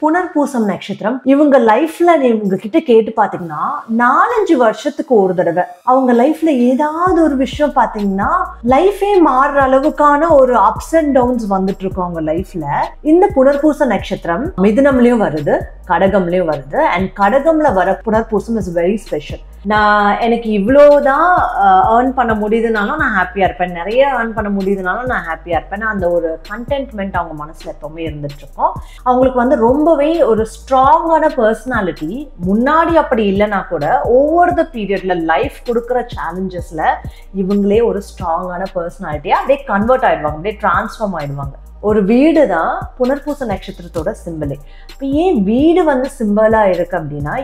புனர்பூசம் நட்சத்திரம் இவங்க லைஃப்ல நீங்க கிட்ட கேட்டு பாத்தீங்கன்னா நாலஞ்சு வருஷத்துக்கு ஒரு தடவை அவங்க லைஃப்ல ஏதாவது ஒரு விஷயம் பாத்தீங்கன்னா லைஃபே மாறுற அளவுக்கான ஒரு அப்ஸ் அண்ட் டவுன்ஸ் வந்துட்டு இருக்கும் அவங்க லைஃப்ல இந்த புனர்பூச நட்சத்திரம் மிதுனம்லயும் வருது கடகம்லயும் வருது அண்ட் கடகம்ல வர புனர்பூசம் இஸ் வெரி ஸ்பெஷல் நான் எனக்கு இவ்வளோதான் ஏர்ன் பண்ண முடியுதுனாலும் நான் ஹாப்பியாக இருப்பேன் நிறைய ஏர்ன் பண்ண முடியுதுனாலும் நான் ஹாப்பியாக இருப்பேன் அந்த ஒரு கண்டென்ட்மெண்ட் அவங்க மனசில் எப்பவுமே இருந்துட்டு இருக்கும் அவங்களுக்கு வந்து ரொம்பவே ஒரு ஸ்ட்ராங்கான பர்சனாலிட்டி முன்னாடி அப்படி இல்லைனா கூட ஒவ்வொரு த பீரியட்ல லைஃப் கொடுக்குற சேலஞ்சஸில் இவங்களே ஒரு ஸ்ட்ராங்கான பர்சனாலிட்டியாக அப்படியே கன்வெர்ட் ஆயிடுவாங்க அப்படியே டிரான்ஸ்ஃபார்ம் ஆயிடுவாங்க ஒரு வீடு தான் புனர்பூச நட்சத்திரத்தோட சிம்பிளே இப்போ ஏன் வீடு வந்து சிம்பிளாக இருக்கு அப்படின்னா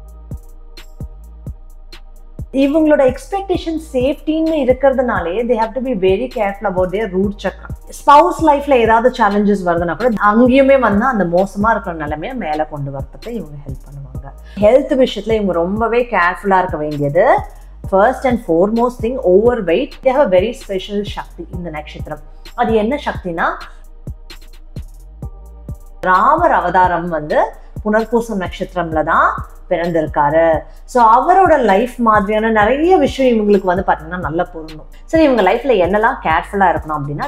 இவங்களோட எக்ஸ்பெக்டேஷன் சேஃப்டின்னு இருக்கிறதுனாலே they have to be very careful about their root சக்கரம் ஸ்பவுஸ் லைஃப்ல ஏதாவது சேலஞ்சஸ் வருதுன்னா கூட அங்கேயுமே வந்து அந்த மோசமா இருக்கிற நிலைமையை மேலே கொண்டு வரதுக்கு இவங்க ஹெல்ப் பண்ணுவாங்க ஹெல்த் விஷயத்துல இவங்க ரொம்பவே கேர்ஃபுல்லா இருக்க வேண்டியது first and foremost thing over weight they have very special shakti இந்த நட்சத்திரம் அது என்ன சக்தினா ராமர் அவதாரம் வந்து புனர்பூசம் நட்சத்திரம்ல தான் பிறந்திருக்காரு ஸோ அவரோட லைஃப் மாதிரியான நிறைய விஷயம் இவங்களுக்கு வந்து பார்த்தீங்கன்னா நல்லா பொருந்தும் சரி இவங்க லைஃப்ல என்னெல்லாம் கேர்ஃபுல்லாக இருக்கணும் அப்படின்னா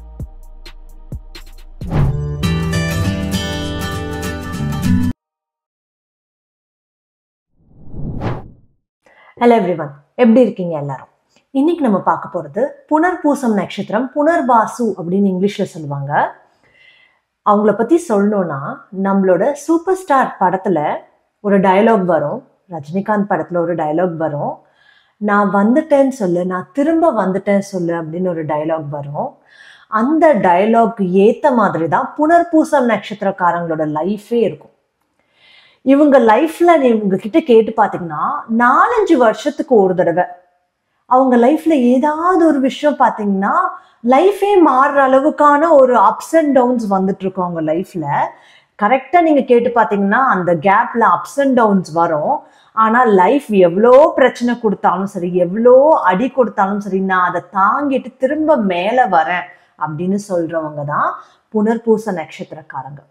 ஹலோ எவ்ரிவன் எப்படி இருக்கீங்க எல்லாரும் இன்னைக்கு நம்ம பார்க்க போகிறது புனர்பூசம் நட்சத்திரம் புனர்வாசு அப்படின்னு இங்கிலீஷில் சொல்லுவாங்க அவங்கள பற்றி சொல்லணும்னா நம்மளோட சூப்பர் ஸ்டார் படத்தில் ஒரு டயலாக் வரும் ரஜினிகாந்த் படத்தில் ஒரு டயலாக் வரும் நான் வந்துட்டேன்னு சொல்லு நான் திரும்ப வந்துட்டேன் சொல்லு அப்படின்னு ஒரு டயலாக் வரும் அந்த டயலாக் ஏற்ற மாதிரி தான் புனர்பூசம் நட்சத்திரக்காரங்களோட லைஃபே இருக்கும் இவங்க லைஃப்ல இவங்க கிட்ட கேட்டு பார்த்தீங்கன்னா நாலஞ்சு வருஷத்துக்கு ஒரு தடவை அவங்க லைஃப்ல ஏதாவது ஒரு விஷயம் பார்த்தீங்கன்னா லைஃபே மாறுற அளவுக்கான ஒரு அப்ஸ் அண்ட் டவுன்ஸ் வந்துட்டு இருக்கும் அவங்க லைஃப்ல கரெக்டாக நீங்கள் கேட்டு பார்த்தீங்கன்னா அந்த கேப்ல அப்ஸ் அண்ட் டவுன்ஸ் வரும் ஆனால் லைஃப் எவ்வளோ பிரச்சனை கொடுத்தாலும் சரி எவ்வளோ அடி கொடுத்தாலும் சரி நான் அதை தாங்கிட்டு திரும்ப மேலே வரேன் அப்படின்னு சொல்றவங்க தான் புனர்பூச நட்சத்திரக்காரங்க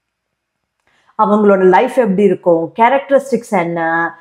அவங்களோட லைஃப் எப்படி இருக்கும் கேரக்டரிஸ்டிக்ஸ் என்ன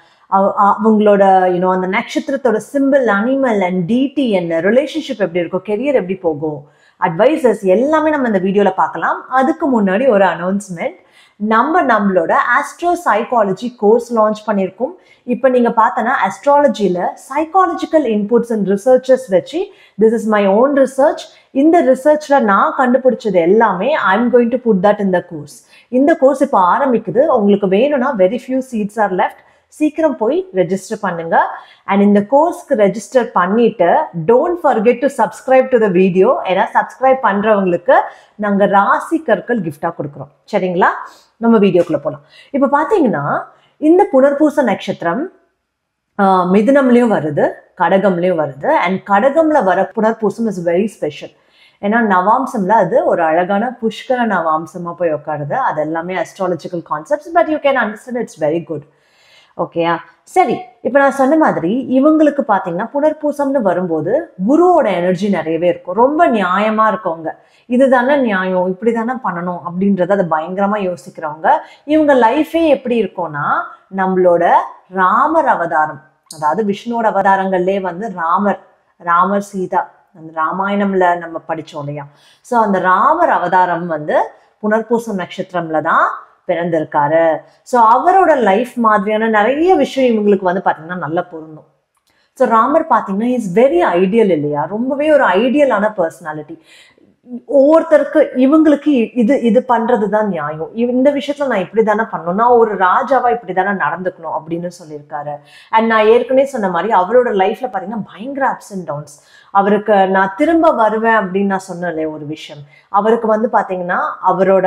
அவங்களோட யூனோ அந்த நட்சத்திரத்தோட சிம்பிள் அனிமல் அண்ட் டிடி என்ன ரிலேஷன்ஷிப் எப்படி இருக்கும் கெரியர் எப்படி போகும் அட்வைசர்ஸ் எல்லாமே நம்ம இந்த வீடியோவில் பார்க்கலாம் அதுக்கு முன்னாடி ஒரு அனௌன்ஸ்மெண்ட் நம்ம நம்மளோட ஆஸ்ட்ரோ சைக்காலஜி கோர்ஸ் லான்ச் பண்ணியிருக்கோம் இப்போ நீங்கள் பார்த்தோன்னா அஸ்ட்ராலஜியில் சைக்காலஜிக்கல் இன்புட்ஸ் அண்ட் ரிசர்ச்சஸ் வச்சு this is my own research இந்த ரிசர்ச்சில் நான் கண்டுபிடிச்சது எல்லாமே I am going to put that இந்த கோர்ஸ் இந்த கோர்ஸ் இப்போ ஆரம்பிக்குது உங்களுக்கு வேணும்னா very few seats are left சீக்கிரம் போய் ரெஜிஸ்டர் பண்ணுங்க அண்ட் இந்த கோர்ஸ்க்கு ரெஜிஸ்டர் பண்ணிட்டு don't forget to subscribe to the video ஏன்னா சப்ஸ்கிரைப் பண்றவங்களுக்கு நாங்க ராசி கற்கள் கிஃப்டா கொடுக்குறோம் சரிங்களா நம்ம வீடியோக்குள்ள போகலாம் இப்போ பார்த்தீங்கன்னா இந்த புனர்பூச நட்சத்திரம் மிதுனம்லயும் வருது கடகம்லயும் வருது அண்ட் கடகம்ல வர புனர்பூசம் இஸ் வெரி ஸ்பெஷல் ஏன்னா நவாம்சம்ல அது ஒரு அழகான புஷ்கர நவாம்சமா போய் உட்காருது அது எல்லாமே astrological concepts but you can understand it's very good ஓகேயா சரி இப்போ நான் சொன்ன மாதிரி இவங்களுக்கு பார்த்தீங்கன்னா புனர்பூசம்னு வரும்போது குருவோட எனர்ஜி நிறையவே இருக்கும் ரொம்ப நியாயமா இருக்கவங்க இதுதானே நியாயம் இப்படி தானே பண்ணணும் அப்படின்றத அதை பயங்கரமா யோசிக்கிறவங்க இவங்க லைஃபே எப்படி இருக்கும்னா நம்மளோட ராமர் அவதாரம் அதாவது விஷ்ணுவோட அவதாரங்கள்லே வந்து ராமர் ராமர் சீதா அந்த ராமாயணம்ல நம்ம படிச்சோம் இல்லையா ஸோ அந்த ராமர் அவதாரம் வந்து புனர்பூசம் நட்சத்திரம்ல தான் பிறந்திருக்காரு ஸோ அவரோட லைஃப் மாதிரியான நிறைய விஷயம் இவங்களுக்கு வந்து பார்த்தீங்கன்னா நல்லா பொருந்தும் ஸோ ராமர் பார்த்தீங்கன்னா இஸ் வெரி ஐடியல் இல்லையா ரொம்பவே ஒரு ஐடியலான பர்சனாலிட்டி ஒவ்வொருத்தருக்கு இவங்களுக்கு இது இது பண்றது தான் நியாயம் இந்த விஷயத்துல நான் இப்படி தானே பண்ணணும் நான் ஒரு ராஜாவா இப்படி தானே நடந்துக்கணும் அப்படின்னு சொல்லியிருக்காரு அண்ட் நான் ஏற்கனவே சொன்ன மாதிரி அவரோட லைஃப்ல பாத்தீங்கன்னா பயங்கர அப்ஸ் அண்ட் டவுன்ஸ் அவருக்கு நான் திரும்ப வருவேன் அப்படின்னு நான் சொன்னேன் ஒரு விஷயம் அவருக்கு வந்து பாத்தீங்கன்னா அவரோட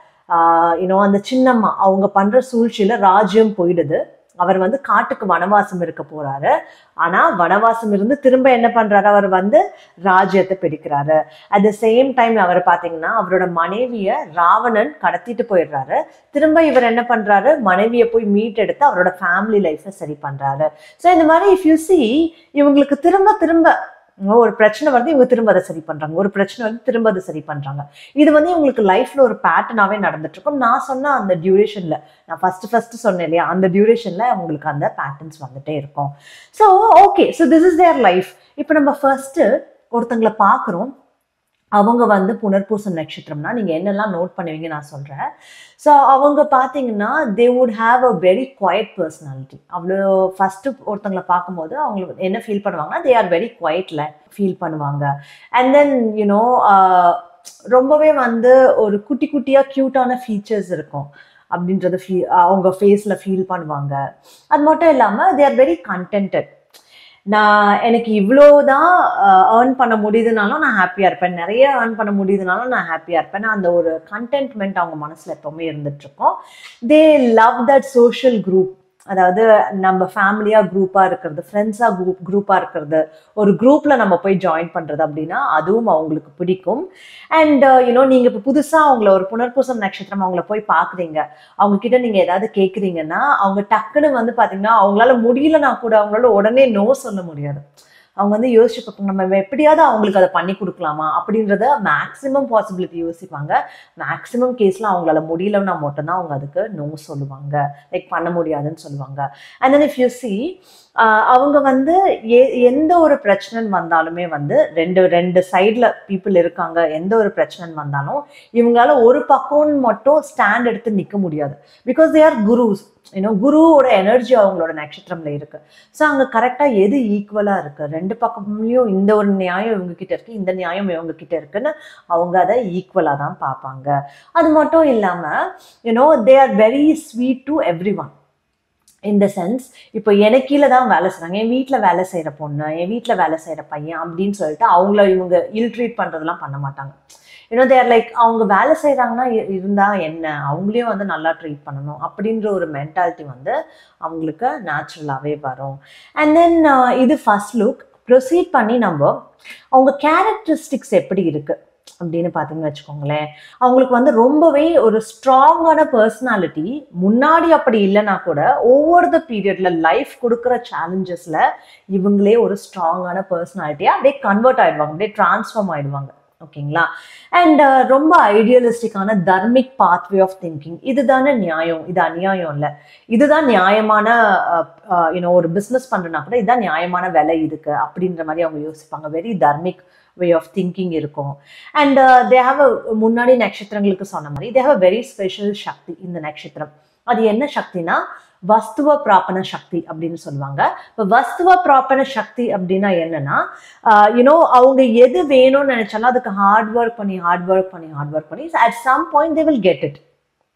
யூனோ அந்த சின்னம்மா அவங்க பண்ற சூழ்ச்சியில ராஜ்யம் போயிடுது அவர் வந்து காட்டுக்கு வனவாசம் இருக்க போறாரு ஆனா வனவாசம் இருந்து திரும்ப என்ன பண்றாரு அவர் வந்து ராஜ்யத்தை பிடிக்கிறாரு அட் த சேம் டைம் அவர் பாத்தீங்கன்னா அவரோட மனைவிய ராவணன் கடத்திட்டு போயிடுறாரு திரும்ப இவர் என்ன பண்றாரு மனைவியை போய் மீட் எடுத்து அவரோட ஃபேமிலி லைஃப்பை சரி பண்றாரு ஸோ இந்த மாதிரி இஃப் யூ சி இவங்களுக்கு திரும்ப திரும்ப ஒரு பிரச்சனை வந்து இவங்க திரும்ப அதை சரி பண்றாங்க ஒரு பிரச்சனை வந்து திரும்ப அதை சரி பண்றாங்க இது வந்து இவங்களுக்கு லைஃப்ல ஒரு பேட்டர்னாவே நடந்துட்டு இருக்கும் நான் சொன்ன அந்த டியூரேஷன்ல நான் ஃபர்ஸ்ட் ஃபர்ஸ்ட் சொன்னேன் இல்லையா அந்த டியூரேஷன்ல உங்களுக்கு அந்த பேட்டர்ன்ஸ் வந்துட்டே இருக்கும் so okay so this is their life இப்போ நம்ம ஃபர்ஸ்ட் ஒருத்தங்களை பார்க்குறோம் அவங்க வந்து புனர்பூசம் நட்சத்திரம்னா நீங்க என்னெல்லாம் நோட் பண்ணுவீங்க நான் சொல்றேன் ஸோ அவங்க பார்த்தீங்கன்னா they would have a very quiet personality அவ்வளோ ஃபர்ஸ்ட் ஒருத்தங்களை பார்க்கும்போது அவங்களுக்கு என்ன ஃபீல் பண்ணுவாங்கன்னா தே ஆர் வெரி குவைட்ல ஃபீல் பண்ணுவாங்க அண்ட் தென் யூனோ ரொம்பவே வந்து ஒரு குட்டி குட்டியா க்யூட்டான ஃபீச்சர்ஸ் இருக்கும் அப்படின்றத ஃபீ அவங்க ஃபேஸில் ஃபீல் பண்ணுவாங்க அது மட்டும் இல்லாமல் தே ஆர் வெரி கண்டென்டட் நான் எனக்கு இவ்வளோதான் ஏர்ன் பண்ண முடியுதுனாலும் நான் ஹாப்பியாக இருப்பேன் நிறைய ஏர்ன் பண்ண முடியுதுனாலும் நான் ஹாப்பியாக இருப்பேன் அந்த ஒரு கண்டென்ட்மெண்ட் அவங்க மனசில் எப்போவுமே இருந்துட்டுருக்கோம் they love that social group அதாவது நம்ம ஃபேமிலியாக குரூப்பாக இருக்கிறது ஃப்ரெண்ட்ஸாக குரூப் குரூப்பாக இருக்கிறது ஒரு குரூப்பில் நம்ம போய் ஜாயின் பண்ணுறது அப்படின்னா அதுவும் அவங்களுக்கு பிடிக்கும் அண்ட் யூனோ நீங்கள் இப்போ புதுசாக அவங்கள ஒரு புனர்பூசம் நட்சத்திரம் அவங்கள போய் பார்க்குறீங்க அவங்க கிட்ட நீங்கள் ஏதாவது கேட்குறீங்கன்னா அவங்க டக்குன்னு வந்து பார்த்தீங்கன்னா அவங்களால முடியலனா கூட அவங்களால உடனே நோ சொல்ல முடியாது அவங்க வந்து யோசிச்சு பார்ப்பாங்க நம்ம எப்படியாவது அவங்களுக்கு அதை பண்ணி கொடுக்கலாமா அப்படின்றத மேக்ஸிமம் பாசிபிலிட்டி யோசிப்பாங்க மேக்ஸிமம் கேஸில் அவங்களால முடியலன்னா மட்டும்தான் அவங்க அதுக்கு நோ சொல்லுவாங்க லைக் பண்ண முடியாதுன்னு சொல்லுவாங்க and then if you see அவங்க வந்து எ எந்த ஒரு பிரச்சனைன்னு வந்தாலுமே வந்து ரெண்டு ரெண்டு சைடில் பீப்புள் இருக்காங்க எந்த ஒரு பிரச்சனைன்னு வந்தாலும் இவங்களால ஒரு பக்கம்னு மட்டும் ஸ்டாண்ட் எடுத்து நிற்க முடியாது பிகாஸ் தே ஆர் குருஸ் ஏன்னோ குருவோட எனர்ஜி அவங்களோட நட்சத்திரம்ல இருக்கு ஸோ அங்கே கரெக்டாக எது ஈக்குவலாக இருக்கு ரெண்டு பக்கம்லையும் இந்த ஒரு நியாயம் இவங்க கிட்ட இருக்கு இந்த நியாயம் இவங்க கிட்ட இருக்குன்னு அவங்க அதை ஈக்குவலாக தான் பார்ப்பாங்க அது மட்டும் இல்லாமல் you know they are very sweet to every one இந்த சென்ஸ் இப்போ எனக்கு கீழே தான் வேலை செய்கிறாங்க என் வீட்டில் வேலை செய்கிற பொண்ணு என் வீட்டில் வேலை செய்கிற பையன் அப்படின்னு சொல்லிட்டு அவங்கள இவங்க இல் ட்ரீட் பண்ணுறதெல்லாம் பண்ண மாட்டாங்க இன்னும் தேர் லைக் அவங்க வேலை செய்கிறாங்கன்னா இருந்தால் என்ன அவங்களையும் வந்து நல்லா ட்ரீட் பண்ணணும் அப்படின்ற ஒரு மென்டாலிட்டி வந்து அவங்களுக்கு நேச்சுரலாகவே வரும் அண்ட் தென் இது ஃபர்ஸ்ட் லுக் ப்ரொசீட் பண்ணி நம்ம அவங்க கேரக்டரிஸ்டிக்ஸ் எப்படி இருக்குது அப்படின்னு பார்த்தீங்கன்னு வச்சுக்கோங்களேன் அவங்களுக்கு வந்து ரொம்பவே ஒரு ஸ்ட்ராங்கான பர்சனாலிட்டி முன்னாடி அப்படி இல்லைன்னா கூட ஒவ்வொரு த பீரியட்ல லைஃப் கொடுக்குற சேலஞ்சஸ்ல இவங்களே ஒரு ஸ்ட்ராங்கான பர்சனாலிட்டியா அப்படியே கன்வெர்ட் ஆயிடுவாங்க அப்படியே டிரான்ஸ்ஃபார்ம் ஆயிடுவாங்க ஓகேங்களா அண்ட் ரொம்ப ஐடியலிஸ்டிக்கான தர்மிக் பாத்வே ஆஃப் திங்கிங் இதுதானே நியாயம் இது அநியாயம் இல்லை இதுதான் நியாயமான யூனோ ஒரு பிஸ்னஸ் பண்ணுறனா கூட இதுதான் நியாயமான விலை இதுக்கு அப்படின்ற மாதிரி அவங்க யோசிப்பாங்க very dharmic way of thinking இருக்கும் அண்ட் தே ஹாவ் அ முன்னாடி நட்சத்திரங்களுக்கு சொன்ன மாதிரி they have a very special shakti இந்த நட்சத்திரம் அது என்ன சக்தினா வஸ்துவ பிராப்பன சக்தி அப்படின்னு சொல்லுவாங்க இப்போ வஸ்துவ பிராப்பன சக்தி அப்படின்னா என்னன்னா யூனோ அவங்க எது வேணும்னு நினைச்சாலும் அதுக்கு ஹார்ட் ஒர்க் பண்ணி ஹார்ட் ஒர்க் பண்ணி ஹார்ட் ஒர்க் பண்ணி at some point they will get it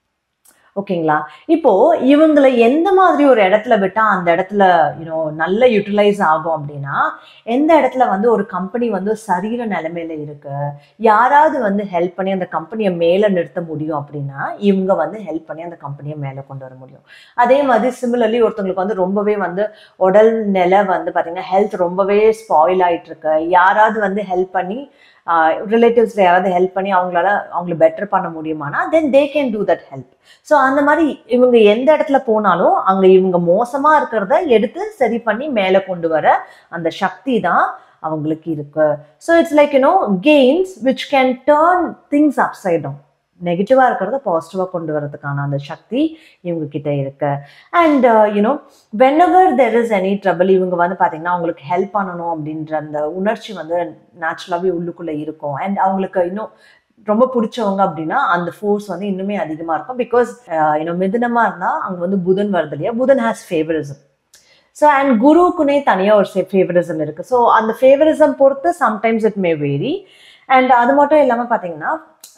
ஓகேங்களா இப்போ இவங்களை எந்த மாதிரி ஒரு இடத்துல விட்டா அந்த இடத்துல யூனோ நல்ல யூட்டிலைஸ் ஆகும் அப்படின்னா எந்த இடத்துல வந்து ஒரு கம்பெனி வந்து சரீர நிலைமையில இருக்கு யாராவது வந்து ஹெல்ப் பண்ணி அந்த கம்பெனியை மேலே நிறுத்த முடியும் அப்படின்னா இவங்க வந்து ஹெல்ப் பண்ணி அந்த கம்பெனியை மேலே கொண்டு வர முடியும் அதே மாதிரி சிமிலர்லி ஒருத்தவங்களுக்கு வந்து ரொம்பவே வந்து உடல் நிலை வந்து பார்த்தீங்கன்னா ஹெல்த் ரொம்பவே ஸ்பாயில் ஆயிட்டு இருக்கு யாராவது வந்து ஹெல்ப் பண்ணி ரிலேட்டிவ்ஸில் யாராவது ஹெல்ப் பண்ணி அவங்களால அவங்கள பெட்டர் பண்ண முடியுமானா then they can do that help so அந்த மாதிரி இவங்க எந்த இடத்துல போனாலும் அங்கே இவங்க மோசமாக இருக்கிறத எடுத்து சரி பண்ணி மேலே கொண்டு வர அந்த சக்தி தான் அவங்களுக்கு இருக்கு so it's like you know gains which can turn things upside down நெகட்டிவாக இருக்கிறத பாசிட்டிவாக கொண்டு வரதுக்கான அந்த சக்தி இவங்க கிட்ட இருக்கு and you know whenever there is any trouble இவங்க வந்து பார்த்தீங்கன்னா அவங்களுக்கு ஹெல்ப் பண்ணணும் அப்படின்ற அந்த உணர்ச்சி வந்து நேச்சுரலாகவே உள்ளுக்குள்ளே இருக்கும் அண்ட் அவங்களுக்கு இன்னும் ரொம்ப பிடிச்சவங்க அப்படின்னா அந்த ஃபோர்ஸ் வந்து இன்னுமே அதிகமாக இருக்கும் பிகாஸ் இன்னும் மிதுனமாக இருந்தால் அங்கே வந்து புதன் வருது இல்லையா Budhan has favoritism so and குருவுக்குனே தனியாக ஒரு ஃபேவரிசம் இருக்கு ஸோ அந்த ஃபேவரிசம் பொறுத்து sometimes it may vary and அது மட்டும் இல்லாமல் பார்த்தீங்கன்னா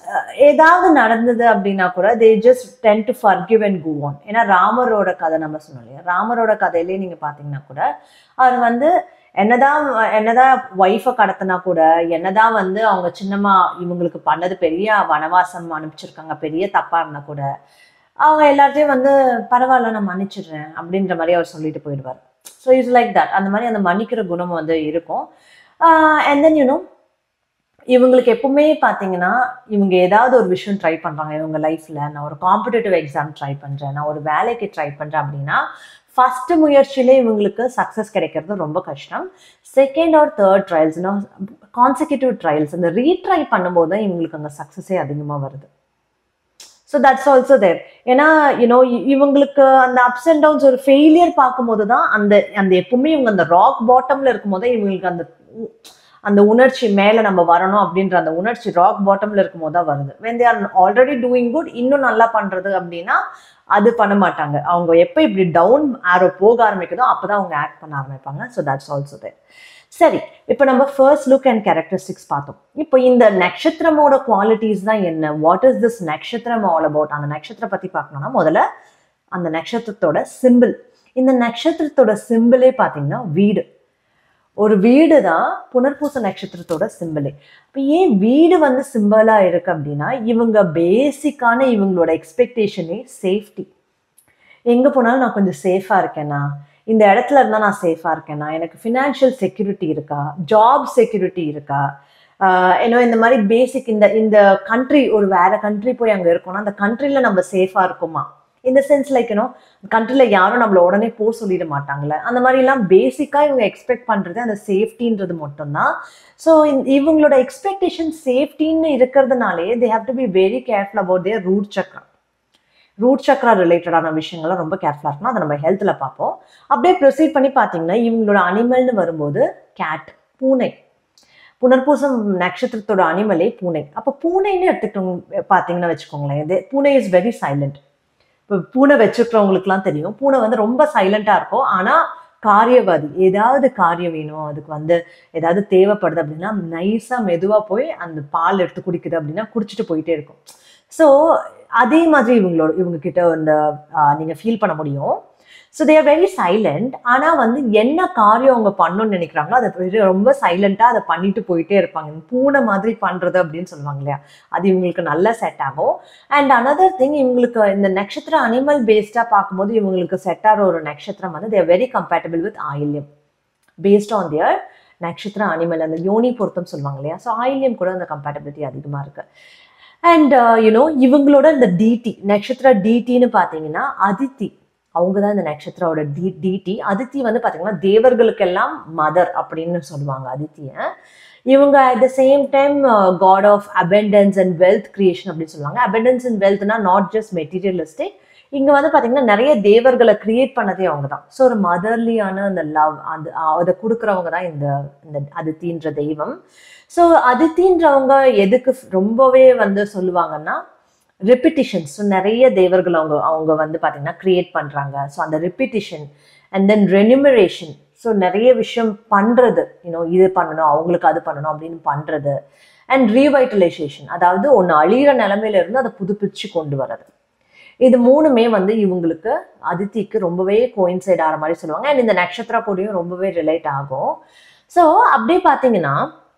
ஏதாவது நடந்தது அப்படின்னா கூட they just tend to forgive and go on ஏன்னா ராமரோட கதை நம்ம சொன்னோம் இல்லையா ராமரோட கதையிலே நீங்கள் பார்த்தீங்கன்னா கூட அவர் வந்து என்னதான் என்னதான் ஒய்ஃபை கடத்தினா கூட என்னதான் வந்து அவங்க சின்னம்மா இவங்களுக்கு பண்ணது பெரிய வனவாசம் அனுப்பிச்சிருக்காங்க பெரிய தப்பா இருந்தா கூட அவங்க எல்லாத்தையும் வந்து பரவாயில்ல நான் மன்னிச்சிடுறேன் அப்படின்ற மாதிரி அவர் சொல்லிட்டு போயிடுவார் ஸோ இட்ஸ் லைக் தட் அந்த மாதிரி அந்த மன்னிக்கிற குணம் வந்து இருக்கும் அண்ட் தென் யூனோ இவங்களுக்கு எப்பவுமே பார்த்தீங்கன்னா இவங்க ஏதாவது ஒரு விஷயம் ட்ரை பண்ணுறாங்க இவங்க லைஃப்பில் நான் ஒரு காம்படிட்டிவ் எக்ஸாம் ட்ரை பண்ணுறேன் நான் ஒரு வேலைக்கு ட்ரை பண்ணுறேன் அப்படின்னா ஃபர்ஸ்ட் முயற்சியிலே இவங்களுக்கு சக்ஸஸ் கிடைக்கிறது ரொம்ப கஷ்டம் செகண்ட் ஆர் தேர்ட் ட்ரையல்ஸ்னா கான்சிக்யூட்டிவ் ட்ரையல்ஸ் இந்த ரீட்ரை பண்ணும்போது தான் இவங்களுக்கு அங்கே சக்ஸஸே அதிகமாக வருது ஸோ தட்ஸ் ஆல்சோ தேர் ஏன்னா யூனோ இவங்களுக்கு அந்த அப்ஸ் அண்ட் டவுன்ஸ் ஒரு ஃபெயிலியர் பார்க்கும்போது தான் அந்த அந்த எப்பவுமே இவங்க அந்த ராக் பாட்டம்ல இருக்கும்போது இவங்களுக்கு அந்த உ- அந்த உணர்ச்சி மேலே நம்ம வரணும் அப்படின்ற அந்த உணர்ச்சி ராக் பாட்டம்ல இருக்கும்போது தான் வருது when they are already doing good இன்னும் நல்லா பண்றது அப்படின்னா அது பண்ண மாட்டாங்க அவங்க எப்போ இப்படி டவுன் ஆரோ போக ஆரம்பிக்குதோ அப்பதான் அவங்க ஆக்ட் பண்ண ஆரம்பிப்பாங்க ஸோ தட்ஸ் ஆல்சோ தேர் சரி இப்போ நம்ம ஃபர்ஸ்ட் லுக் அண்ட் கேரக்டரிஸ்டிக்ஸ் பார்த்தோம் இப்போ இந்த நட்சத்திரமோட குவாலிட்டிஸ் தான் என்ன வாட் இஸ் திஸ் நட்சத்திரம் ஆல் அபவுட் அந்த நட்சத்திரம் பத்தி பார்க்கணும்னா முதல்ல அந்த நட்சத்திரத்தோட சிம்பிள் இந்த நட்சத்திரத்தோட சிம்பிளே பார்த்தீங்கன்னா வீடு ஒரு வீடு தான் புனர்பூச நட்சத்திரத்தோட சிம்பிளே இப்போ ஏன் வீடு வந்து சிம்பிளா இருக்கு அப்படின்னா இவங்க பேசிக்கான இவங்களோட எக்ஸ்பெக்டேஷனே சேஃப்டி எங்க போனாலும் நான் கொஞ்சம் சேஃபா இருக்கேனா இந்த இடத்துல இருந்தா நான் சேஃபா இருக்கேனா எனக்கு ஃபினான்ஷியல் செக்யூரிட்டி இருக்கா ஜாப் செக்யூரிட்டி இருக்கா ஏன்னோ இந்த மாதிரி பேசிக் இந்த இந்த கண்ட்ரி ஒரு வேற கண்ட்ரி போய் அங்க இருக்கோம்னா அந்த கண்ட்ரில நம்ம சேஃபா இருக்குமா இந்த சென்ஸ் லைக் யூனோ கண்ட்ரில யாரும் நம்மள உடனே போக சொல்லிட மாட்டாங்கல்ல அந்த மாதிரி எல்லாம் பேசிக்கா இவங்க எக்ஸ்பெக்ட் பண்றது அந்த சேஃப்டின்றது மட்டும்தான் ஸோ இவங்களோட எக்ஸ்பெக்டேஷன் சேஃப்டின்னு இருக்கிறதுனாலே they have to be very careful about their root சக்கரம் ரூட் சக்ரா ரிலேட்டடான விஷயங்கள்லாம் ரொம்ப கேர்ஃபுல்லாக இருக்கணும் அதை நம்ம ஹெல்த்தில் பார்ப்போம் அப்படியே ப்ரொசீட் பண்ணி பார்த்தீங்கன்னா இவங்களோட அனிமல்னு வரும்போது கேட் பூனை புனர்பூசம் நட்சத்திரத்தோட அனிமலே பூனை அப்போ பூனைன்னு எடுத்துக்கிட்டோம் பார்த்தீங்கன்னா வச்சுக்கோங்களேன் இது பூனை இஸ் வெரி சைலண்ட் இப்போ பூனை வச்சுருக்கிறவங்களுக்குலாம் தெரியும் பூனை வந்து ரொம்ப சைலண்டாக இருக்கும் ஆனால் காரியவாதி ஏதாவது காரியம் வேணும் அதுக்கு வந்து ஏதாவது தேவைப்படுது அப்படின்னா நைஸாக மெதுவாக போய் அந்த பால் எடுத்து குடிக்குது அப்படின்னா குடிச்சிட்டு போயிட்டே இருக்கும் ஸோ அதே மாதிரி இவங்களோட இவங்க கிட்ட இந்த ஆஹ், நீங்க ஃபீல் பண்ண முடியும் ஸோ தேர் வெரி சைலண்ட் ஆனால் வந்து என்ன காரியம் அவங்க பண்ணணும்னு நினைக்கிறாங்களோ அதை very- ரொம்ப சைலண்டாக அதை பண்ணிட்டு போயிட்டே இருப்பாங்க இந்த பூனை மாதிரி பண்றது அப்படின்னு சொல்லுவாங்க இல்லையா அது இவங்களுக்கு நல்லா செட் ஆகும் அண்ட் அனதர் திங் இவங்களுக்கு இந்த நட்சத்திர அனிமல் பேஸ்டாக பார்க்கும்போது இவங்களுக்கு செட் ஆகிற ஒரு நட்சத்திரம் வந்து there very compatible with Ayilyam based on their நட்சத்திர அனிமல் அந்த யோனி பொருத்தம் சொல்லுவாங்க இல்லையா ஸோ ஆயில்யம் கூட அந்த கம்பேட்டபிலிட்டி அதிகமாக இருக்கு அண்ட் யூனோ இவங்களோட இந்த டிடி நட்சத்திர டிடின்னு பார்த்தீங்கன்னா அதித்தி அவங்க தான் இந்த நட்சத்திரோட டி டிடி அதித்தி வந்து பார்த்தீங்கன்னா தேவர்களுக்கெல்லாம் மதர் அப்படின்னு சொல்லுவாங்க அதித்திய இவங்க at the same time god of abundance and wealth creation அப்படின்னு சொல்லுவாங்க abundance அண்ட் வெல்த்னா நாட் ஜஸ்ட் மெட்டீரியலிஸ்டிக் இங்க வந்து பாத்தீங்கன்னா நிறைய தேவர்களை கிரியேட் பண்ணதே அவங்க தான் ஸோ ஒரு மதர்லியான அந்த லவ் அந்த அதை கொடுக்குறவங்க தான் இந்த இந்த அதித்தின்ற தெய்வம் ஸோ அதித்தின்றவங்க எதுக்கு ரொம்பவே வந்து சொல்லுவாங்கன்னா ரெப்பிட்டிஷன்ஸ் ஸோ நிறைய தேவர்கள் அவங்க அவங்க வந்து பார்த்தீங்கன்னா கிரியேட் பண்ணுறாங்க ஸோ அந்த repetition and then remuneration so நிறைய விஷயம் பண்ணுறது யூனோ இது பண்ணணும் அவங்களுக்கு அது பண்ணணும் அப்படின்னு பண்ணுறது அண்ட் ரீவைட்டலைசேஷன் அதாவது ஒன்று அழியிற நிலமையில இருந்து அதை புதுப்பிச்சு கொண்டு வர்றது இது மூணுமே வந்து இவங்களுக்கு அதித்திக்கு ரொம்பவே கோயின்சைட் ஆகிற மாதிரி சொல்லுவாங்க அண்ட் இந்த நட்சத்திர கூடயும் ரொம்பவே ரிலேட் ஆகும் ஸோ அப்படியே பார்த்தீங்கன்னா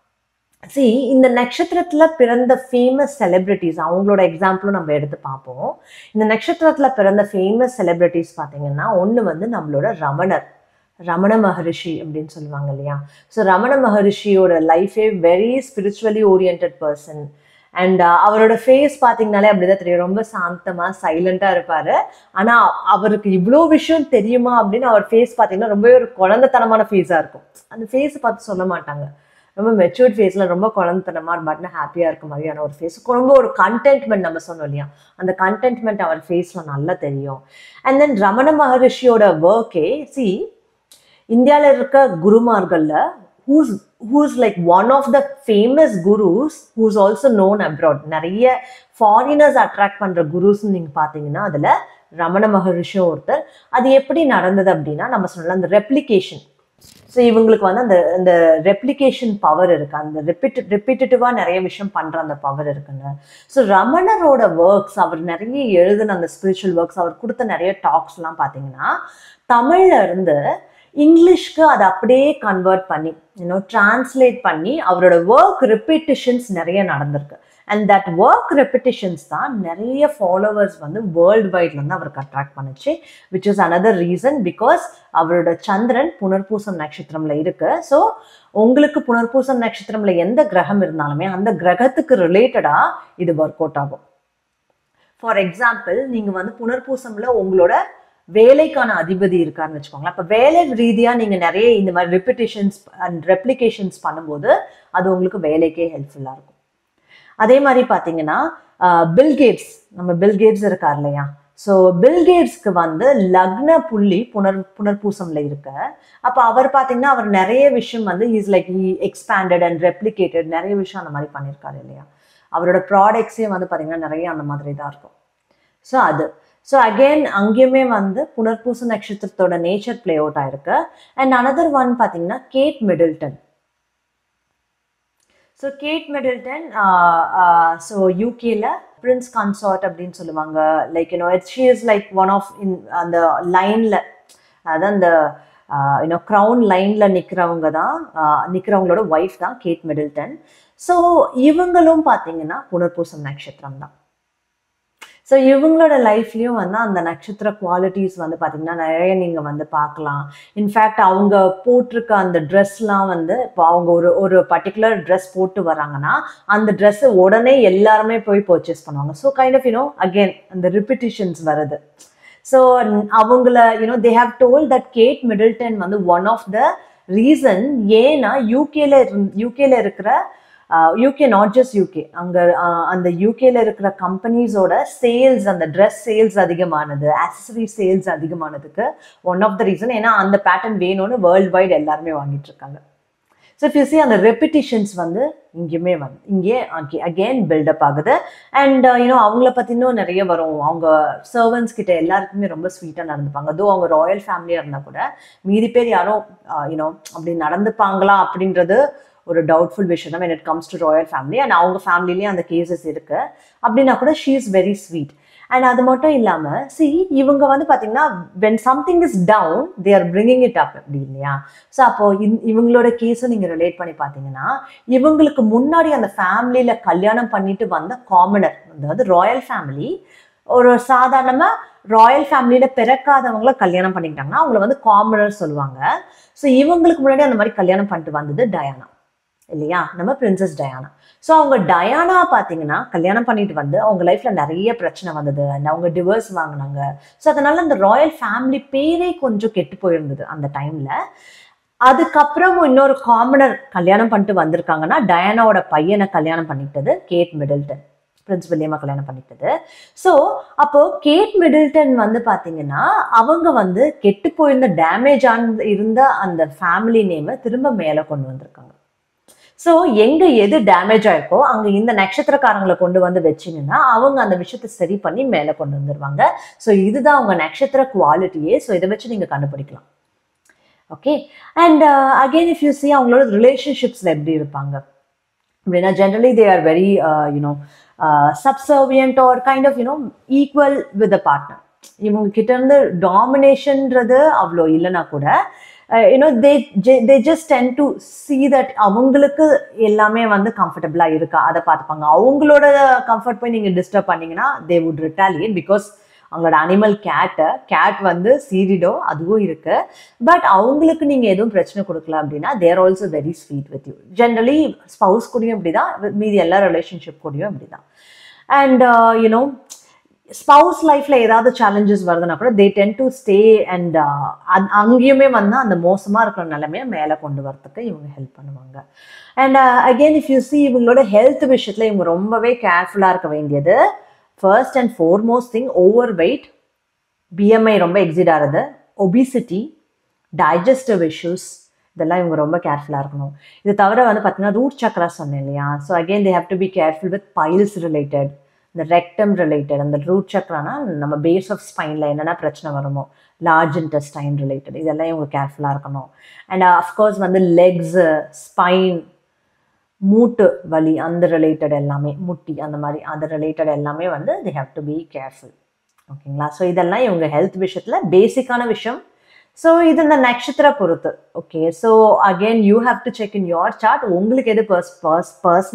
சி இந்த நட்சத்திரத்துல பிறந்த ஃபேமஸ் செலிபிரிட்டிஸ் அவங்களோட எக்ஸாம்பிளும் நம்ம எடுத்து பார்ப்போம் இந்த நட்சத்திரத்துல பிறந்த ஃபேமஸ் செலிபிரிட்டிஸ் பார்த்தீங்கன்னா ஒன்று வந்து நம்மளோட ரமணர் ரமண மகரிஷி அப்படின்னு சொல்லுவாங்க இல்லையா ஸோ ரமண மகரிஷியோட லைஃபே very spiritually oriented person and அவரோட ஃபேஸ் பார்த்தீங்கனாலே அப்படிதான் தெரியும் ரொம்ப சாந்தமா சைலண்டா இருப்பாரு ஆனா அவருக்கு இவ்வளோ விஷயம் தெரியுமா அப்படின்னு அவர் ஃபேஸ் பார்த்தீங்கன்னா ரொம்பவே ஒரு குழந்தைத்தனமான ஃபேஸா இருக்கும் அந்த ஃபேஸ் பார்த்து சொல்ல மாட்டாங்க ரொம்ப மெச்சூர்ட் ஃபேஸில் ரொம்ப குழந்தைத்தனமா பட்னா ஹாப்பியாக இருக்க மாதிரியான ஒரு ஃபேஸ் ரொம்ப ஒரு கண்டென்ட்மெண்ட் நம்ம சொன்னோம் இல்லையா அந்த கண்டென்ட்மெண்ட் அவர் ஃபேஸில் நல்லா தெரியும் அண்ட் தென் ரமண மகரிஷியோட ஒர்க்கே சி இந்தியாவில் இருக்க குருமார்களில் who's who's like one of the famous gurus who's also known abroad நிறைய ஃபாரினர்ஸ் அட்ராக்ட் பண்ணுற குருஸ்ன்னு நீங்கள் பார்த்தீங்கன்னா அதில் ரமண மகரிஷியும் ஒருத்தர் அது எப்படி நடந்தது அப்படின்னா நம்ம சொல்லலாம் அந்த ரெப்ளிகேஷன் ஸோ இவங்களுக்கு வந்து அந்த அந்த ரெப்ளிகேஷன் பவர் இருக்கு அந்த ரிப்பீட் ரிப்பீட்டட்டிவாக நிறைய விஷயம் பண்ணுற அந்த பவர் இருக்குங்க ஸோ ரமணரோட ஒர்க்ஸ் அவர் நிறைய எழுதின அந்த ஸ்பிரிச்சுவல் ஒர்க்ஸ் அவர் கொடுத்த நிறைய டாக்ஸ்லாம் பார்த்தீங்கன்னா தமிழ்ல இருந்து இங்கிலீஷ்க்கு அதை அப்படியே கன்வெர்ட் பண்ணி இன்னும் டிரான்ஸ்லேட் பண்ணி அவரோட ஒர்க் ரிப்பீட்டிஷன்ஸ் நிறைய நடந்திருக்கு அண்ட் தட் ஒர்க் ரெப்பிட்டிஷன்ஸ் தான் நிறைய ஃபாலோவர்ஸ் வந்து வேர்ல்டு வைட்ல இருந்து அவருக்கு அட்ராக்ட் பண்ணுச்சு which is another reason because அவரோட சந்திரன் புனர்பூசம் நட்சத்திரம்ல இருக்கு ஸோ உங்களுக்கு புனர்பூசம் நட்சத்திரம்ல எந்த கிரகம் இருந்தாலுமே அந்த கிரகத்துக்கு ரிலேட்டடா இது ஒர்க் அவுட் ஆகும் ஃபார் எக்ஸாம்பிள் நீங்க வந்து புனர்பூசம்ல உங்களோட வேலைக்கான அதிபதி இருக்காருன்னு வச்சுக்கோங்களேன் அப்போ வேலை ரீதியாக நீங்கள் நிறைய இந்த மாதிரி ரிப்பிட்டேஷன்ஸ் அண்ட் ரெப்ளிகேஷன்ஸ் பண்ணும்போது அது உங்களுக்கு வேலைக்கே ஹெல்ப்ஃபுல்லாக இருக்கும் அதே மாதிரி பார்த்தீங்கன்னா பில் கேட்ஸ் நம்ம பில் கேட்ஸ் இருக்கார் இல்லையா ஸோ பில் கேட்ஸ்க்கு வந்து லக்ன புள்ளி புனர் புனர்பூசம்ல இருக்க அப்போ அவர் பார்த்தீங்கன்னா அவர் நிறைய விஷயம் வந்து is like expanded and replicated நிறைய விஷயம் அந்த மாதிரி பண்ணியிருக்காரு இல்லையா அவரோட ப்ராடக்ட்ஸே வந்து பார்த்தீங்கன்னா நிறைய அந்த மாதிரி தான் இருக்கும் ஸோ அது ஸோ அகெயின் அங்கேயுமே வந்து புனர்பூச நட்சத்திரத்தோட நேச்சர் பிளே அவுட் ஆயிருக்கு அண்ட் அனதர் ஒன் பார்த்தீங்கன்னா Kate Middleton so Kate Middleton so யூகேல பிரின்ஸ் கன்சார்ட் அப்படின்னு சொல்லுவாங்க like you know it she is like one of in அந்த லைனில் அதாவது அந்த யூனோ க்ரௌன் லைனில் நிற்கிறவங்க தான் நிற்கிறவங்களோட ஒய்ஃப் தான் கேட் மிடில்டன் ஸோ இவங்களும் பார்த்தீங்கன்னா புனர்பூசம் நட்சத்திரம் தான் ஸோ இவங்களோட லைஃப்லேயும் வந்து அந்த நட்சத்திர குவாலிட்டிஸ் வந்து பார்த்தீங்கன்னா நிறைய நீங்கள் வந்து பார்க்கலாம் இன்ஃபேக்ட் அவங்க போட்டிருக்க அந்த ட்ரெஸ்லாம் வந்து இப்போ அவங்க ஒரு ஒரு பர்டிகுலர் ட்ரெஸ் போட்டு வராங்கன்னா அந்த ட்ரெஸ்ஸை உடனே எல்லாருமே போய் பர்ச்சேஸ் பண்ணுவாங்க so kind of you know again அந்த ரிப்பிட்டிஷன்ஸ் வருது ஸோ அவங்கள you know they have told that Kate Middleton வந்து ஒன் ஆஃப் த ரீசன் ஏன்னா யூகேல யூகேல இருக்கிற யூகே நாட் ஜஸ்ட் யூகே அங்கே அந்த யூகேல இருக்கிற கம்பெனிஸோட சேல்ஸ் அந்த ட்ரெஸ் சேல்ஸ் அதிகமானது ஆக்சசரி சேல்ஸ் அதிகமானதுக்கு ஒன் ஆஃப் த ரீசன் ஏன்னா அந்த பேட்டர்ன் வேணும்னு வேர்ல்டு வைட் எல்லாருமே வாங்கிட்டு இருக்காங்க ஸோ இஃப் யூ சி அந்த ரெப்பிட்டிஷன்ஸ் வந்து இங்கேயுமே வந்து இங்கே அகெயின் பில்டப் ஆகுது அண்ட் யூனோ அவங்கள பற்றி இன்னும் நிறைய வரும் அவங்க சர்வன்ஸ் கிட்ட எல்லாருக்குமே ரொம்ப ஸ்வீட்டாக நடந்துப்பாங்க அதோ அவங்க ராயல் ஃபேமிலியாக இருந்தால் கூட மீதி பேர் யாரும் யூனோ அப்படி நடந்துப்பாங்களா அப்படின்றது ஒரு டவுட்ஃபுல் விஷயம் தான் it comes to royal family and அவங்க ஃபேமிலிலேயே அந்த கேசஸ் இருக்கு அப்படின்னா கூட she is very sweet and அது மட்டும் இல்லாமல் சி இவங்க வந்து பார்த்தீங்கன்னா when something is down they are bringing it up அப்படி இல்லையா ஸோ அப்போ இவங்களோட கேஸை நீங்கள் ரிலேட் பண்ணி பார்த்தீங்கன்னா இவங்களுக்கு முன்னாடி அந்த ஃபேமிலியில் கல்யாணம் பண்ணிட்டு வந்த காமனர் அதாவது ராயல் ஃபேமிலி ஒரு சாதாரணமாக ராயல் ஃபேமிலியில் பிறக்காதவங்கள கல்யாணம் பண்ணிக்கிட்டாங்கன்னா அவங்கள வந்து காமனர் சொல்லுவாங்க ஸோ இவங்களுக்கு முன்னாடி அந்த மாதிரி கல்யாணம் பண்ணிட்டு வந்தது டயானா இல்லையா நம்ம பிரின்சஸ் டயானா ஸோ அவங்க டயானா பார்த்தீங்கன்னா கல்யாணம் பண்ணிட்டு வந்து அவங்க லைஃப்ல நிறைய பிரச்சனை வந்தது அண்ட் அவங்க டிவோர்ஸ் வாங்கினாங்க ஸோ அதனால அந்த ராயல் ஃபேமிலி பேரே கொஞ்சம் கெட்டு போயிருந்தது அந்த டைம்ல அதுக்கப்புறம் இன்னொரு காமனர் கல்யாணம் பண்ணிட்டு வந்திருக்காங்கன்னா டயானாவோட பையனை கல்யாணம் பண்ணிக்கிட்டது கேட் மிடில்டன் பிரின்ஸ் வில்லியமா கல்யாணம் பண்ணிக்கிட்டது ஸோ அப்போ கேட் மிடில்டன் வந்து பார்த்தீங்கன்னா அவங்க வந்து கெட்டு போயிருந்த டேமேஜ் ஆன இருந்த அந்த ஃபேமிலி நேமை திரும்ப மேலே கொண்டு வந்திருக்காங்க ஸோ எங்க எது டேமேஜ் ஆயிருக்கோ அங்க இந்த நட்சத்திரக்காரங்களை கொண்டு வந்து வச்சிங்கன்னா அவங்க அந்த விஷயத்தை சரி பண்ணி மேலே கொண்டு வந்துருவாங்க ஸோ இதுதான் அவங்க நட்சத்திர குவாலிட்டியே ஸோ இதை வச்சு நீங்க கண்டுபிடிக்கலாம் okay and again if you see அவங்களோட ரிலேஷன்ஷிப்ஸ்ல எப்படி இருப்பாங்க அப்படின்னா generally they are very you know subservient or kind of you know equal with a partner இவங்க கிட்ட இருந்து டாமினேஷன்ன்றது அவ்வளோ இல்லைன்னா கூட you know they they just tend to see that அவங்களுக்கு எல்லாமே வந்து கம்ஃபர்டபுளாக இருக்கா அதை பார்த்துப்பாங்க அவங்களோட கம்ஃபர்ட் போய் நீங்கள் டிஸ்டர்ப் பண்ணீங்கன்னா தே வுட் ரிட்டாலியேட் பிகாஸ் அவங்களோட அனிமல் கேட்டை கேட் வந்து சீரிடோ அதுவும் இருக்கு பட் அவங்களுக்கு நீங்கள் எதுவும் பிரச்சனை கொடுக்கல அப்படின்னா there also very sweet with you generally spouse கூடயும் இப்படி தான் மீதி எல்லா ரிலேஷன்ஷிப் கூடயும் இப்படி தான் அண்ட் யூனோ ஸ்பவுஸ் லைஃப்ல ஏதாவது சேலஞ்சஸ் வருதுன்னா கூட they tend to stay and அங்கேயுமே வந்து அந்த மோசமா இருக்கிற நிலைமையை மேலே கொண்டு வரதுக்கு இவங்க ஹெல்ப் பண்ணுவாங்க and again if you see இவங்களோட ஹெல்த் விஷயத்துல இவங்க ரொம்பவே கேர்ஃபுல்லாக இருக்க வேண்டியது first and foremost thing over weight BMI ரொம்ப எக்ஸிட் ஆகிறது ஒபிசிட்டி டைஜஸ்டிவ் இஷ்யூஸ் இதெல்லாம் இவங்க ரொம்ப கேர்ஃபுல்லாக இருக்கணும் இது தவிர வந்து பார்த்தீங்கன்னா ரூட் சக்கரா சொன்னேன் இல்லையா so again they have to be careful with piles related இந்த ரெக்டம் ரிலேட்டட் அந்த ரூட் சக்கரானா நம்ம பேஸ் ஆஃப் ஸ்பைனில் என்னென்ன பிரச்சனை வருமோ லார்ஜ் இன்டெஸ்டைன் ரிலேட்டட் இதெல்லாம் இவங்க கேர்ஃபுல்லாக இருக்கணும் அண்ட் அஃப்கோர்ஸ் வந்து லெக்ஸு ஸ்பைன் மூட்டு வலி அந்த ரிலேட்டட் எல்லாமே முட்டி அந்த மாதிரி அந்த ரிலேட்டட் எல்லாமே வந்து they have to be careful ஓகேங்களா ஸோ இதெல்லாம் இவங்க ஹெல்த் விஷயத்தில் பேசிக்கான விஷயம் ஸோ இது இந்த நட்சத்திர பொறுத்து okay so again you have to check in your chart உங்களுக்கு எது பர்ஸ் பர்ஸ்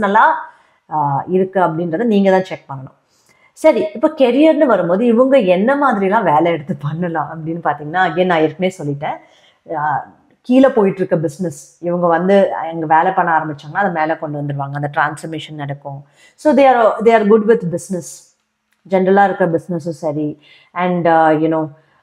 பர்சனலாக இருக்குது அப்படின்றத நீங்கள் தான் செக் பண்ணணும் சரி இப்போ கெரியர்னு வரும்போது இவங்க என்ன மாதிரிலாம் வேலை எடுத்து பண்ணலாம் அப்படின்னு பார்த்தீங்கன்னா அகெயின் நான் ஏற்கனவே சொல்லிட்டேன் கீழே போயிட்டு இருக்க பிஸ்னஸ் இவங்க வந்து எங்க வேலை பண்ண ஆரம்பிச்சாங்கன்னா அதை மேலே கொண்டு வந்துடுவாங்க அந்த டிரான்ஸ்ஃபர்மேஷன் நடக்கும் so they are they are good with business ஜென்ரலாக இருக்கிற பிஸ்னஸும் சரி அண்ட் யூனோ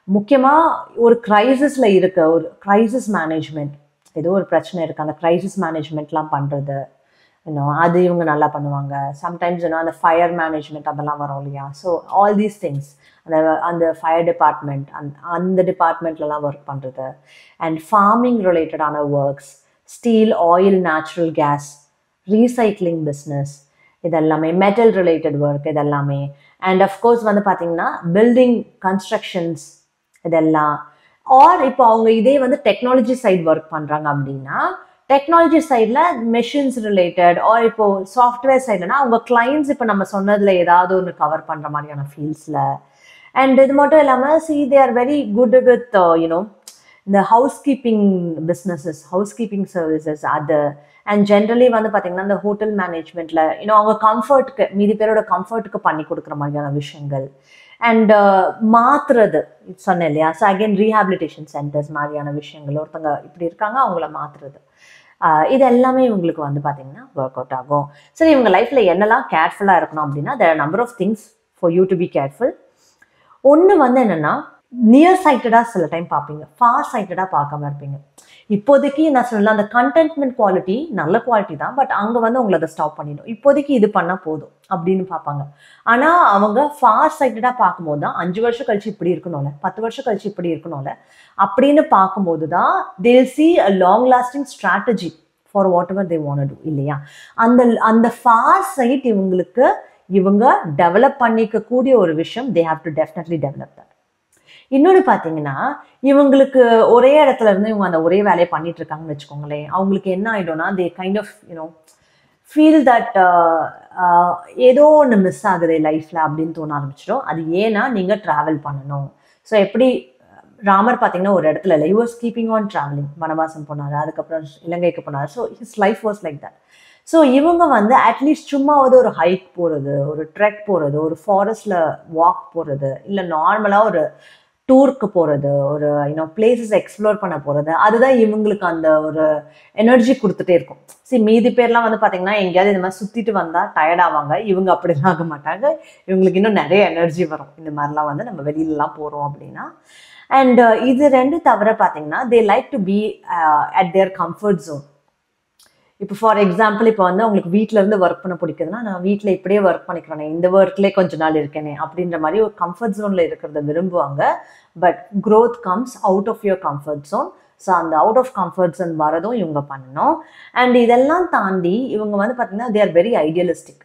முக்கியமாக ஒரு க்ரைசிஸில் இருக்க ஒரு க்ரைசிஸ் மேனேஜ்மெண்ட் ஏதோ ஒரு பிரச்சனை இருக்குது அந்த க்ரைசிஸ் மேனேஜ்மெண்ட்லாம் பண்ணுறது இன்னும் அது இவங்க நல்லா பண்ணுவாங்க சம்டைம்ஸ் இன்னும் அந்த ஃபயர் மேனேஜ்மெண்ட் அதெல்லாம் வரும் இல்லையா ஸோ ஆல் தீஸ் திங்ஸ் அந்த அந்த ஃபயர் டிபார்ட்மெண்ட் அந் அந்த டிபார்ட்மெண்ட்லலாம் ஒர்க் பண்ணுறது அண்ட் ஃபார்மிங் ரிலேட்டடான works steel oil natural gas recycling business இதெல்லாமே மெட்டல் ரிலேட்டட் ஒர்க் இதெல்லாமே அண்ட் அஃப்கோர்ஸ் வந்து பார்த்தீங்கன்னா பில்டிங் கன்ஸ்ட்ரக்ஷன்ஸ் இதெல்லாம் ஆர் இப்போ அவங்க இதே வந்து டெக்னாலஜி சைட் ஒர்க் பண்ணுறாங்க அப்படின்னா டெக்னாலஜி சைடில் மெஷின்ஸ் ரிலேட்டட் ஆர் இப்போ சாஃப்ட்வேர் சைட்லனா அவங்க கிளைண்ட்ஸ் இப்போ நம்ம சொன்னதில் ஏதாவது ஒன்று கவர் பண்ணுற மாதிரியான ஃபீல்ட்ஸில் அண்ட் இது மட்டும் இல்லாமல் see they are very good with you know இந்த house keeping businesses house keeping services அது அண்ட் ஜென்ரலி வந்து பார்த்தீங்கன்னா இந்த ஹோட்டல் மேனேஜ்மெண்ட்டில் இன்னும் அவங்க கம்ஃபர்ட்டுக்கு மீதி பேரோட கம்ஃபர்ட்டுக்கு பண்ணி கொடுக்குற மாதிரியான விஷயங்கள் அண்ட் மாத்துறது சொன்னேன் இல்லையா ஸோ அகைன் ரீஹாபிலிட்டேஷன் சென்டர்ஸ் மாதிரியான விஷயங்கள் ஒருத்தங்க இப்படி இருக்காங்க அவங்கள மாத்துறது இது எல்லாமே இவங்களுக்கு வந்து பார்த்தீங்கன்னா ஒர்க் அவுட் ஆகும் சரி இவங்க லைஃப்பில் என்னெல்லாம் கேர்ஃபுல்லாக இருக்கணும் அப்படின்னா there number of things for you to be careful ஒன்று வந்து என்னென்னா நியர் சைட்டடாக சில டைம் பார்ப்பீங்க ஃபார் சைட்டடாக பார்க்காம இருப்பீங்க இப்போதைக்கு நான் சொல்லலாம் அந்த கண்டென்ட்மெண்ட் குவாலிட்டி நல்ல குவாலிட்டி தான் பட் அங்கே வந்து உங்களை அதை ஸ்டாப் பண்ணிடும் இப்போதைக்கு இது பண்ணால் போதும் அப்படின்னு பார்ப்பாங்க ஆனால் அவங்க ஃபார் சைட்டடாக பார்க்கும்போது தான் அஞ்சு வருஷம் கழிச்சு இப்படி இருக்கணும்ல பத்து வருஷம் கழிச்சு இப்படி இருக்கணும்ல அப்படின்னு பார்க்கும்போது தான் they'll see a long lasting strategy for whatever they want to இல்லையா அந்த அந்த ஃபார் சைட் இவங்களுக்கு இவங்க டெவலப் பண்ணிக்கக்கூடிய ஒரு விஷயம் they have to definitely develop that இன்னொன்று பார்த்தீங்கன்னா இவங்களுக்கு ஒரே இடத்துல இருந்து இவங்க அந்த ஒரே வேலையை பண்ணிட்டு இருக்காங்கன்னு வச்சுக்கோங்களேன் அவங்களுக்கு என்ன ஆகிடும்னா they kind of you know feel that ஏதோ ஒன்று மிஸ் ஆகுது லைஃப்பில் அப்படின்னு தோண ஆரம்பிச்சிடும் அது ஏன்னா நீங்கள் ட்ராவல் பண்ணணும் ஸோ எப்படி ராமர் பார்த்தீங்கன்னா ஒரு இடத்துல இல்லை வாஸ் கீப்பிங் ஆன் ட்ராவலிங் வனவாசம் போனார் அதுக்கப்புறம் இலங்கைக்கு போனார் so his life was like that so இவங்க வந்து அட்லீஸ்ட் சும்மாவது ஒரு ஹைக் போகிறது ஒரு ட்ரெக் போகிறது ஒரு ஃபாரஸ்டில் வாக் போகிறது இல்லை நார்மலாக ஒரு டூருக்கு போகிறது ஒரு இன்னும் பிளேசஸ் எக்ஸ்ப்ளோர் பண்ண போகிறது அதுதான் இவங்களுக்கு அந்த ஒரு எனர்ஜி கொடுத்துட்டே இருக்கும் சரி மீதி பேர்லாம் வந்து பார்த்தீங்கன்னா எங்கேயாவது இந்த மாதிரி சுற்றிட்டு வந்தால் டயர்ட் ஆவாங்க இவங்க அப்படிலாம் ஆக மாட்டாங்க இவங்களுக்கு இன்னும் நிறைய எனர்ஜி வரும் இந்த மாதிரிலாம் வந்து நம்ம வெளியிலலாம் போகிறோம் அப்படின்னா அண்ட் இது ரெண்டு தவிர பார்த்தீங்கன்னா they like to be at their comfort zone இப்போ ஃபார் எக்ஸாம்பிள் இப்போ வந்து உங்களுக்கு வீட்டில இருந்து ஒர்க் பண்ண பிடிக்குதுன்னா நான் வீட்டில் இப்படியே ஒர்க் பண்ணிக்கிறேனே இந்த ஒர்க்லேயே கொஞ்ச நாள் இருக்கேனே அப்படின்ற மாதிரி ஒரு கம்ஃபர்ட் ஜோனில் இருக்கிறத விரும்புவாங்க but growth comes out of your comfort zone so அந்த அவுட் ஆஃப் கம்ஃபர்ட் ஜோன் வரதும் இவங்க பண்ணணும் அண்ட் இதெல்லாம் தாண்டி இவங்க வந்து பார்த்தீங்கன்னா they are very idealistic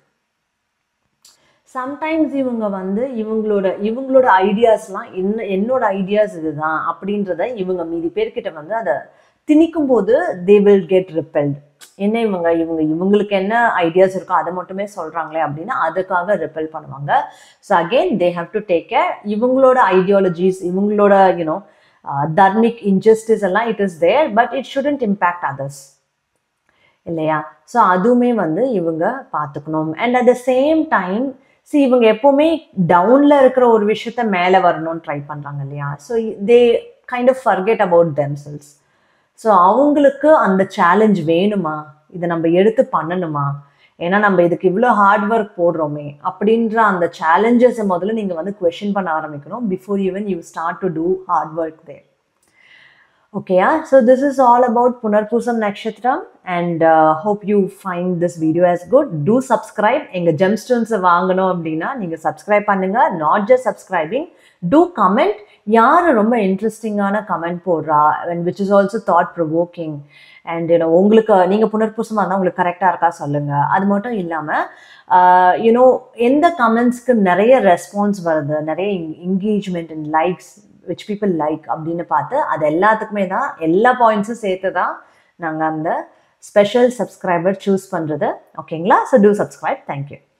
sometimes இவங்க வந்து இவங்களோட இவங்களோட ஐடியாஸ்லாம் என்ன என்னோட ஐடியாஸ் இதுதான் அப்படின்றத இவங்க மீதி பேர்கிட்ட வந்து அதை திணிக்கும் போது தே வில் கெட் ரிப்பெல்ட் என்ன இவங்க இவங்க இவங்களுக்கு என்ன ஐடியாஸ் இருக்கோ அதை மட்டுமே சொல்கிறாங்களே அப்படின்னா அதுக்காக ரிப்பெல் பண்ணுவாங்க so again they have to take care இவங்களோட ஐடியாலஜிஸ் இவங்களோட யூனோ தர்மிக் இன்ஜஸ்டிஸ் எல்லாம் it is there but it shouldn't impact others இல்லையா ஸோ அதுவுமே வந்து இவங்க பார்த்துக்கணும் and at the same time see இவங்க எப்போவுமே டவுனில் இருக்கிற ஒரு விஷயத்த மேலே வரணும்னு ட்ரை பண்ணுறாங்க இல்லையா so they kind of forget about themselves so அவங்களுக்கு அந்த சேலஞ்ச் வேணுமா இதை நம்ம எடுத்து பண்ணணுமா ஏன்னா நம்ம இதுக்கு இவ்வளோ ஹார்ட் ஒர்க் போடுறோமே அப்படின்ற அந்த சேலஞ்சஸை முதல்ல நீங்கள் வந்து கொஷின் பண்ண ஆரம்பிக்கணும் before even you start to do hard work there ஓகேயா so this is all about Punarpusam nakshatram and hope you find this video as good do subscribe எங்கள் ஜெம்ஸ்டோன்ஸை வாங்கணும் அப்படின்னா நீங்கள் சப்ஸ்கிரைப் பண்ணுங்கள் not just subscribing do comment யார் ரொம்ப இன்ட்ரெஸ்டிங்கான கமெண்ட் போடுறா and which is also thought provoking and you know உங்களுக்கு நீங்கள் புனர்பூசமாக இருந்தால் உங்களுக்கு கரெக்டாக இருக்கா சொல்லுங்கள் அது மட்டும் இல்லாமல் யூனோ எந்த கமெண்ட்ஸ்க்கு நிறைய ரெஸ்பான்ஸ் வருது நிறைய engagement and likes which people like அப்படின்னு பார்த்து அது எல்லாத்துக்குமே தான் எல்லா பாயிண்ட்ஸும் சேர்த்து தான் நாங்கள் அந்த ஸ்பெஷல் சப்ஸ்கிரைபர் சூஸ் பண்ணுறது ஓகேங்களா ஸோ டூ சப்ஸ்கிரைப் தேங்க்யூ